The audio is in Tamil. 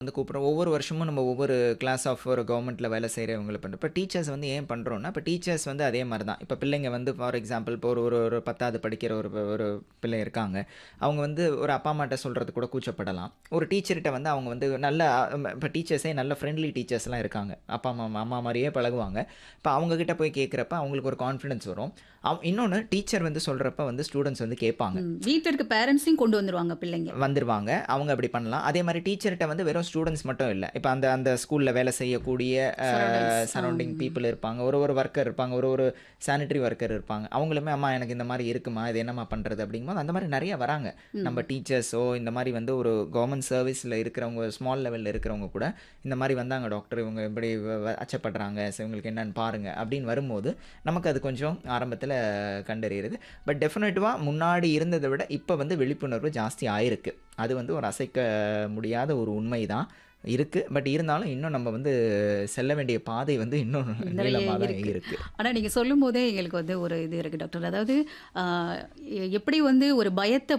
வந்து கூப்பிட்றோம் ஒவ்வொரு வருஷமும் நம்ம ஒவ்வொரு கிளாஸ் ஆஃப் ஒரு கவர்மெண்ட்டில் வேலை செய்கிறவங்களை பண்ணுறோம் இப்போ டீச்சர்ஸ் வந்து ஏன் பண்ணுறோன்னா இப்போ டீச்சர்ஸ் வந்து அதே மாதிரி தான் இப்போ பிள்ளைங்க வந்து ஃபார் எக்ஸாம்பிள் இப்போ ஒரு ஒரு ஒரு பத்தாவது படிக்கிற ஒரு ஒரு பிள்ளை இருக்காங்க அவங்க வந்து ஒரு அப்பா அம்மாட்ட சொல்கிறது கூட கூச்சப்படலாம் ஒரு டீச்சர்கிட்ட வந்து அவங்க வந்து நல்ல இப்போ டீச்சர்ஸே நல்ல ஃப்ரெண்ட்லி டீச்சர்ஸ்லாம் இருக்காங்க அப்பா அம்மா அம்மா மாதிரியே பழகுவாங்க இப்போ அவங்கக்கிட்ட போய் கேட்குறப்ப அவங்களுக்கு ஒரு கான்ஃபிடன்ஸ் வரும் அவ் இன்னொன்று டீச்சர் வந்து சொல்கிறப்ப வந்து ஸ்டூடெண்ட்ஸ் வந்து கேட்பாங்க ம், வீட்ல இருக்க பேரண்ட்ஸையும் கொண்டு வந்துருவாங்க பிள்ளைங்க வந்துருவாங்க அவங்க அப்படி பண்ணலாம் அதே மாதிரி டீச்சர்கிட்ட வந்து வெறும் ஸ்டூடெண்ட்ஸ் மட்டும் இல்லை இப்போ அந்த அந்த ஸ்கூலில் வேலை செய்யக்கூடிய Surroundings. சரௌண்டிங் பீப்புள் இருப்பாங்க ஒரு ஒரு ஒர்க்கர் இருப்பாங்க ஒரு ஒரு சானிட்டரி ஒர்க்கர் இருப்பாங்க அவங்களுமே அம்மா எனக்கு இந்த மாதிரி இருக்குமா இது என்னம்மா பண்ணுறது அப்படிங்கும்போது அந்த மாதிரி நிறைய வராங்க நம்ம டீச்சர்ஸோ இந்த மாதிரி வந்து ஒரு கவர்மெண்ட் சர்வீஸில் இருக்கிறவங்க ஸ்மால் லெவலில் இருக்கிறவங்க கூட இந்த மாதிரி வந்தாங்க டாக்டர் இவங்க இப்படி வ- வ- அச்சப்படுறாங்க so இவங்களுக்கு என்னன்னு பாருங்க அப்படின்னு வரும்போது நமக்கு அது கொஞ்சம் ஆரம்பத்தில் கண்டறியறது பட் டெஃபினட்டிவாக முன்னாடி இருந்ததை விட இப்போ வந்து விழிப்புணர்வு ஜாஸ்தி ஆயிருக்கு அது வந்து ஒரு அசைக்க முடியாத ஒரு உண்மை தான் இருக்குது பட் இருந்தாலும் இன்னும் நம்ம வந்து செல்ல வேண்டிய பாதை வந்து இன்னும் நிறைய நீளமாக தான் இருக்கு. இருக்கு ஆனா நீங்க சொல்லும் போதே எங்களுக்கு வந்து ஒரு இது இருக்கு டாக்டர் அதாவது ஆஹ், எ- எப்படி வந்து ஒரு பயத்தை